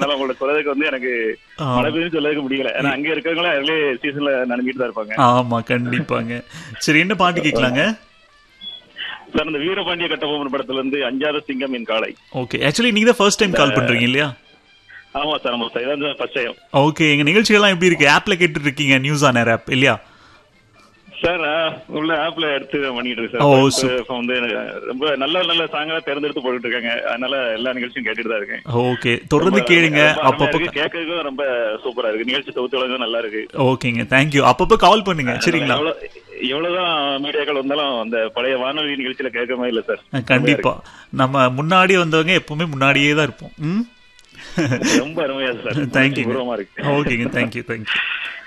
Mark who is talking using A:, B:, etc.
A: அதனால உங்களோட சொல்றதுக்கு வந்து எனக்கு
B: ஆ.
A: மழை பெய்யும் சொல்லதுக்கு முடியல ஏன்னா அங்க இருக்கவங்களும் அதிலே சீசன்ல நனைஞ்சிட்டு தான் இருப்பாங்க
B: ஆமா கண்டிப்பாங்க சரி என்ன பாட்டு கேட்கலாங்க
A: சார் இந்த வீரபாண்டிய கட்டபொம்மன் படத்துல இருந்து அஞ்சாத சிங்கம் என் காளை
B: ஓகே ஆக்சுவலி நீங்க தான் ஃபர்ஸ்ட் டைம் கால் பண்றீங்க இல்லையா
A: ஆமா சார் ஆமா சார் இதான் ஃபர்ஸ்ட் டைம்
B: ஓகே எங்க நிகழ்ச்சிகள்லாம் எப்படி இருக்கு ஆப்ல கேட்டுட்டு இருக்கீங்க நியூஸ் ஆன் ஏர் ஆப் இல்லையா
A: சார் நான் உள்ள ஆப்ல எடுத்து பண்ணிட்டு இருக்கேன்
B: ஓ,
A: சார்
B: super.
A: இப்ப வந்து எனக்கு ரொம்ப நல்ல நல்ல சாங்கா தேர்ந்தெடுத்து போட்டுட்டு இருக்காங்க அதனால எல்லா நிகழ்ச்சியும் கேட்டுட்டு தான் இருக்கேன்
B: ஓகே தொடர்ந்து
A: ரொம்ப-
B: கேளுங்க
A: ரொம்ப அருமையா
B: அப்பப்போ
A: இருக்கு. கேட்கறதுக்கும் ரொம்ப சூப்பரா இருக்கு நிகழ்ச்சி தொகுத்து வழங்கும் நல்லா இருக்கு
B: ஓகேங்க தேங்க்யூ அப்பப்போ கால் பண்ணுங்க சரிங்களா
A: எவ்வளவு- எவ்வளவுதான் மீடியாக்கள் வந்தாலும் அந்த பழைய வானொலி நிகழ்ச்சியில கேட்கவே இல்லை சார்
B: கண்டிப்பா நம்ம முன்னாடி வந்தவங்க எப்பவுமே முன்னாடியே தான் இருப்போம் ம்
A: ரொம்ப அருமையா சார்
B: தேங்க்யூ
A: பூர்வமா இருக்கு
B: ஓகேங்க தேங்க்யூ தேங்க்யூ